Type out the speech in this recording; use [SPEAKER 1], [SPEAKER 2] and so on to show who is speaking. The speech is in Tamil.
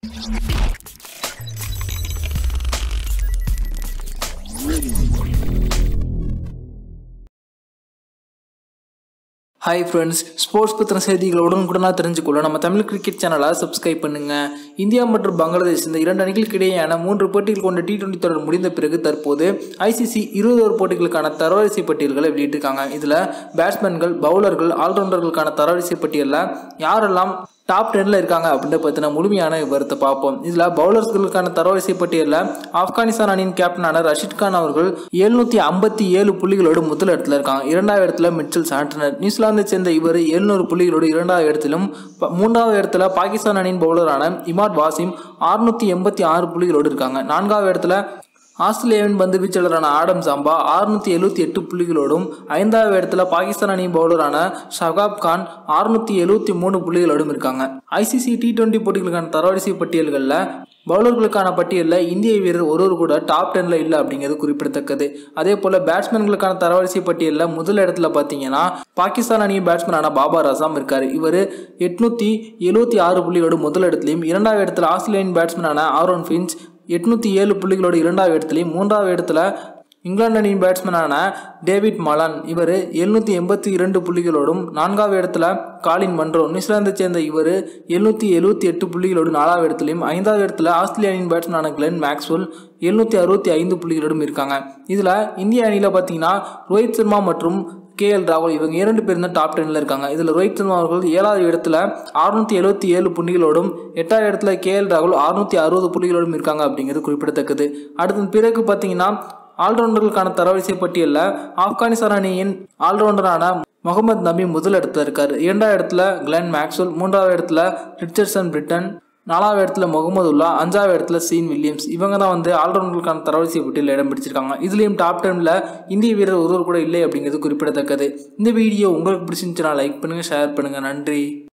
[SPEAKER 1] ஹாய் ஃப்ரெண்ட்ஸ் ஸ்போர்ட்ஸ் பற்றின செய்திகளை உடனுக்குடனாக தெரிஞ்சுக்கொள்ள நம்ம தமிழ் கிரிக்கெட் சேனலை சப்ஸ்கிரைப் பண்ணுங்க இந்தியா மற்றும் பங்களாதேஷ் இந்த இரண்டு அணிகளுக்கு இடையேயான மூன்று போட்டிகள் கொண்ட டி டுவெண்ட்டி தொடர் முடிந்த பிறகு தற்போது ஐசிசி இருபது ஓவர் போட்டிகளுக்கான தரவரிசை பட்டியல்களை வெளியிட்டிருக்காங்க இதில் பேட்ஸ்மேன்கள் பவுலர்கள் ஆல்ரவுண்டர்களுக்கான தரவரிசை பட்டியலில் யாரெல்லாம் டாப் டென்னில் இருக்காங்க அப்படின்ற பற்றின முழுமையான விவரத்தை பார்ப்போம் இதில் பவுலர்ஸ்களுக்கான தரவரிசை பட்டியலில் ஆப்கானிஸ்தான் அணியின் கேப்டனான ரஷித் கான் அவர்கள் எழுநூற்றி ஐம்பத்தி ஏழு புள்ளிகளோடு முதல் இடத்துல இருக்காங்க இரண்டாவது இடத்துல மிச்சல் சாண்டனர் நியூசிலாந்தை சேர்ந்த இவர் எழுநூறு புள்ளிகளோடு இரண்டாவது இடத்திலும் ப- மூன்றாவது இடத்துல பாகிஸ்தான் அணியின் பவுலரான இமாட் வாசிம் அறுநூற்றி எண்பத்தி ஆறு புள்ளிகளோடு இருக்காங்க நான்காவது இடத்துல ஆஸ்திரேலியாவின் பந்து வீச்சாளரான ஆடம் சாம்பா அறுநூத்தி எழுபத்தி எட்டு புள்ளிகளோடும் ஐந்தாவது இடத்துல பாகிஸ்தான் அணி பவுலரான ஷகாப் கான் அறுநூத்தி எழுபத்தி மூணு புள்ளிகளோடும் இருக்காங்க ஐசிசி டி டுவெண்ட்டி போட்டிகளுக்கான தரவரிசை பட்டியல்களில் பவுலர்களுக்கான பட்டியலில் இந்திய வீரர் ஒருவர் கூட டாப் டென்ல இல்லை அப்படிங்கிறது குறிப்பிடத்தக்கது அதே போல பேட்ஸ்மேன்களுக்கான தரவரிசை பட்டியலில் முதல் இடத்துல பார்த்தீங்கன்னா பாகிஸ்தான் அணியின் பேட்ஸ்மேனான பாபர் அசாம் இருக்காரு இவர் எட்நூத்தி எழுபத்தி ஆறு புள்ளிகளோடு முதல் இடத்துலையும் இரண்டாவது இடத்துல ஆஸ்திரேலியன் பேட்ஸ்மேனான ஆரோன் ஃபின்ச் எட்நூத்தி ஏழு புள்ளிகளோடு இரண்டாவது இடத்துலையும் மூன்றாவது இடத்துல இங்கிலாந்து அணியின் பேட்ஸ்மேனான டேவிட் மலான் இவர் எழுநூற்றி எண்பத்தி இரண்டு புள்ளிகளோடும் நான்காவது இடத்துல காலின் மன்றோ நியூசிலாந்தை சேர்ந்த இவர் எழுநூற்றி எழுபத்தி எட்டு புள்ளிகளோடு நாலாவது இடத்துலையும் ஐந்தாவது இடத்துல ஆஸ்திரேலிய அணியின் பேட்ஸ்மேனான கிளென் மேக்ஸ்வெல் எழுநூற்றி அறுபத்தி ஐந்து புள்ளிகளோடும் இருக்காங்க இதில் இந்திய அணியில் பார்த்தீங்கன்னா ரோஹித் சர்மா மற்றும் கே எல் ராகுல் இவங்க இரண்டு பேரும் தான் டாப் டென்னில் இருக்காங்க இதில் ரோஹித் சர்மா அவர்கள் ஏழாவது இடத்துல அறுநூத்தி எழுபத்தி ஏழு புள்ளிகளோடும் எட்டாவது இடத்துல கே எல் ராகுல் அறுநூத்தி அறுபது புள்ளிகளோடும் இருக்காங்க அப்படிங்கிறது குறிப்பிடத்தக்கது அடுத்து பிறகு பார்த்தீங்கன்னா ஆல்ரவுண்டர்களுக்கான தரவரிசை பட்டியலில் ஆப்கானிஸ்தான் அணியின் ஆல்ரவுண்டரான முகமது நபி முதல் இடத்துல இருக்கார் இரண்டாவது இடத்துல கிளென் மேக்ஸ்வெல் மூன்றாவது இடத்துல ரிச்சர்ட்சன் பிரிட்டன் நாலாவது இடத்துல முகமது உல்லா அஞ்சாவது இடத்துல சீன் வில்லியம்ஸ் இவங்க தான் வந்து ஆல்ரவுண்டர்களுக்கான தரவரிசை பட்டியலில் இடம் பிடிச்சிருக்காங்க இதுலேயும் டாப் டென்ல இந்திய வீரர் ஒருவர் கூட இல்லை அப்படிங்கிறது குறிப்பிடத்தக்கது இந்த வீடியோ உங்களுக்கு பிடிச்சிருந்துச்சுன்னா லைக் பண்ணுங்கள் ஷேர் பண்ணுங்கள் நன்றி